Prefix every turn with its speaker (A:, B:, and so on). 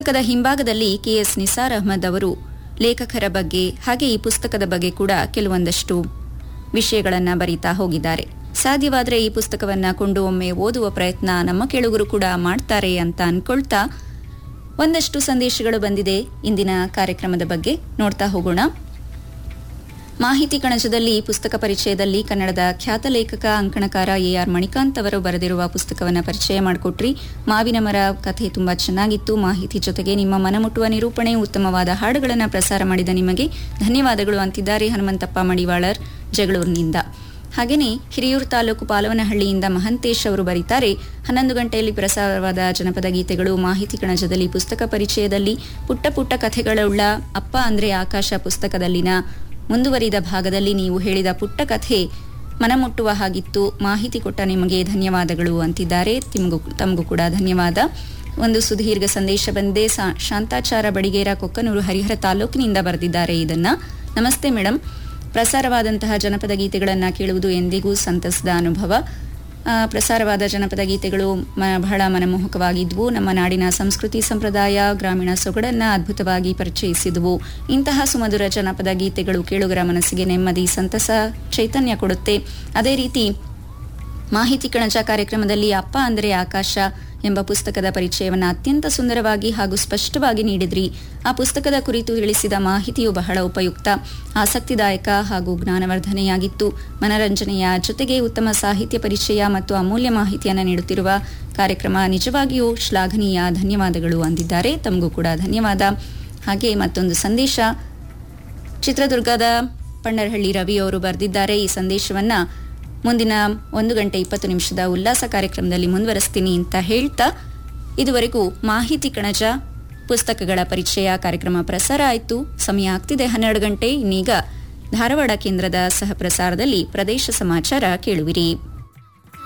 A: ಪುಸ್ತಕದ ಹಿಂಭಾಗದಲ್ಲಿ ಕೆಎಸ್ ನಿಸಾರ್ ಅಹ್ಮದ್ ಅವರು ಲೇಖಕರ ಬಗ್ಗೆ ಹಾಗೆ ಈ ಪುಸ್ತಕದ ಬಗ್ಗೆ ಕೂಡ ಕೆಲವೊಂದಷ್ಟು ವಿಷಯಗಳನ್ನು ಬರೀತಾ ಹೋಗಿದ್ದಾರೆ ಸಾಧ್ಯವಾದರೆ ಈ ಪುಸ್ತಕವನ್ನ ಕೊಂಡು ಒಮ್ಮೆ ಓದುವ ಪ್ರಯತ್ನ ನಮ್ಮ ಕೆಳುಗರು ಕೂಡ ಮಾಡ್ತಾರೆ ಅಂತ ಅನ್ಕೊಳ್ತಾ ಒಂದಷ್ಟು ಸಂದೇಶಗಳು ಬಂದಿದೆ ಇಂದಿನ ಕಾರ್ಯಕ್ರಮದ ಬಗ್ಗೆ ನೋಡ್ತಾ ಹೋಗೋಣ ಮಾಹಿತಿ ಕಣಜದಲ್ಲಿ ಪುಸ್ತಕ ಪರಿಚಯದಲ್ಲಿ ಕನ್ನಡದ ಖ್ಯಾತ ಲೇಖಕ ಅಂಕಣಕಾರ ಎ ಆರ್ ಮಣಿಕಾಂತ್ ಅವರು ಬರೆದಿರುವ ಪುಸ್ತಕವನ್ನು ಪರಿಚಯ ಮಾಡಿಕೊಟ್ರಿ ಮಾವಿನ ಮರ ಕಥೆ ತುಂಬಾ ಚೆನ್ನಾಗಿತ್ತು ಮಾಹಿತಿ ಜೊತೆಗೆ ನಿಮ್ಮ ಮನಮುಟ್ಟುವ ನಿರೂಪಣೆ ಉತ್ತಮವಾದ ಹಾಡುಗಳನ್ನು ಪ್ರಸಾರ ಮಾಡಿದ ನಿಮಗೆ ಧನ್ಯವಾದಗಳು ಅಂತಿದ್ದಾರೆ ಹನುಮಂತಪ್ಪ ಮಡಿವಾಳರ್ ಜಗಳೂರಿನಿಂದ ಹಾಗೆಯೇ ಹಿರಿಯೂರು ತಾಲೂಕು ಪಾಲವನಹಳ್ಳಿಯಿಂದ ಮಹಂತೇಶ್ ಅವರು ಬರೀತಾರೆ ಹನ್ನೊಂದು ಗಂಟೆಯಲ್ಲಿ ಪ್ರಸಾರವಾದ ಜನಪದ ಗೀತೆಗಳು ಮಾಹಿತಿ ಕಣಜದಲ್ಲಿ ಪುಸ್ತಕ ಪರಿಚಯದಲ್ಲಿ ಪುಟ್ಟ ಪುಟ್ಟ ಕಥೆಗಳುಳ್ಳ ಅಪ್ಪ ಅಂದ್ರೆ ಆಕಾಶ ಪುಸ್ತಕದಲ್ಲಿನ ಮುಂದುವರಿದ ಭಾಗದಲ್ಲಿ ನೀವು ಹೇಳಿದ ಪುಟ್ಟ ಕಥೆ ಮನಮುಟ್ಟುವ ಹಾಗಿತ್ತು ಮಾಹಿತಿ ಕೊಟ್ಟ ನಿಮಗೆ ಧನ್ಯವಾದಗಳು ಅಂತಿದ್ದಾರೆ ತಿಮ್ಗೂ ತಮಗೂ ಕೂಡ ಧನ್ಯವಾದ ಒಂದು ಸುದೀರ್ಘ ಸಂದೇಶ ಬಂದೆ ಸಾ- ಶಾಂತಾಚಾರ ಬಡಿಗೇರ ಕೊಕ್ಕನೂರು ಹರಿಹರ ತಾಲೂಕಿನಿಂದ ಬರೆದಿದ್ದಾರೆ ಇದನ್ನ ನಮಸ್ತೆ ಮೇಡಮ್ ಪ್ರಸಾರವಾದಂತಹ ಜನಪದ ಗೀತೆಗಳನ್ನು ಕೇಳುವುದು ಎಂದಿಗೂ ಸಂತಸದ ಅನುಭವ ಆ, ಪ್ರಸಾರವಾದ ಜನಪದ ಗೀತೆಗಳು ಮ- ಬಹಳ ಮನಮೋಹಕವಾಗಿದ್ವು ನಮ್ಮ ನಾಡಿನ ಸಂಸ್ಕೃತಿ ಸಂಪ್ರದಾಯ ಗ್ರಾಮೀಣ ಸೊಗಡನ್ನ ಅದ್ಭುತವಾಗಿ ಪರಿಚಯಿಸಿದವು ಇಂತಹ ಸುಮಧುರ ಜನಪದ ಗೀತೆಗಳು ಕೇಳುಗರ ಮನಸ್ಸಿಗೆ ನೆಮ್ಮದಿ ಸಂತಸ ಚೈತನ್ಯ ಕೊಡುತ್ತೆ ಅದೇ ರೀತಿ ಮಾಹಿತಿ ಕಣಜ ಕಾರ್ಯಕ್ರಮದಲ್ಲಿ ಅಪ್ಪ ಅಂದರೆ ಆಕಾಶ ಎಂಬ ಪುಸ್ತಕದ ಪರಿಚಯವನ್ನು ಅತ್ಯಂತ ಸುಂದರವಾಗಿ ಹಾಗೂ ಸ್ಪಷ್ಟವಾಗಿ ನೀಡಿದ್ರಿ ಆ ಪುಸ್ತಕದ ಕುರಿತು ತಿಳಿಸಿದ ಮಾಹಿತಿಯು ಬಹಳ ಉಪಯುಕ್ತ ಆಸಕ್ತಿದಾಯಕ ಹಾಗೂ ಜ್ಞಾನವರ್ಧನೆಯಾಗಿತ್ತು ಮನರಂಜನೆಯ ಜೊತೆಗೆ ಉತ್ತಮ ಸಾಹಿತ್ಯ ಪರಿಚಯ ಮತ್ತು ಅಮೂಲ್ಯ ಮಾಹಿತಿಯನ್ನು ನೀಡುತ್ತಿರುವ ಕಾರ್ಯಕ್ರಮ ನಿಜವಾಗಿಯೂ ಶ್ಲಾಘನೀಯ ಧನ್ಯವಾದಗಳು ಅಂದಿದ್ದಾರೆ ತಮಗೂ ಕೂಡ ಧನ್ಯವಾದ ಹಾಗೆ ಮತ್ತೊಂದು ಸಂದೇಶ ಚಿತ್ರದುರ್ಗದ ಪಣ್ಣರಹಳ್ಳಿ ರವಿ ಅವರು ಬರೆದಿದ್ದಾರೆ ಈ ಸಂದೇಶವನ್ನ ಮುಂದಿನ ಒಂದು ಗಂಟೆ ಇಪ್ಪತ್ತು ನಿಮಿಷದ ಉಲ್ಲಾಸ ಕಾರ್ಯಕ್ರಮದಲ್ಲಿ ಮುಂದುವರಿಸ್ತೀನಿ ಅಂತ ಹೇಳ್ತಾ ಇದುವರೆಗೂ ಮಾಹಿತಿ ಕಣಜ ಪುಸ್ತಕಗಳ ಪರಿಚಯ ಕಾರ್ಯಕ್ರಮ ಪ್ರಸಾರ ಆಯಿತು ಸಮಯ ಆಗ್ತಿದೆ ಹನ್ನೆರಡು ಗಂಟೆ ಇನ್ನೀಗ ಧಾರವಾಡ ಕೇಂದ್ರದ ಸಹ ಪ್ರಸಾರದಲ್ಲಿ ಪ್ರದೇಶ ಸಮಾಚಾರ ಕೇಳುವಿರಿ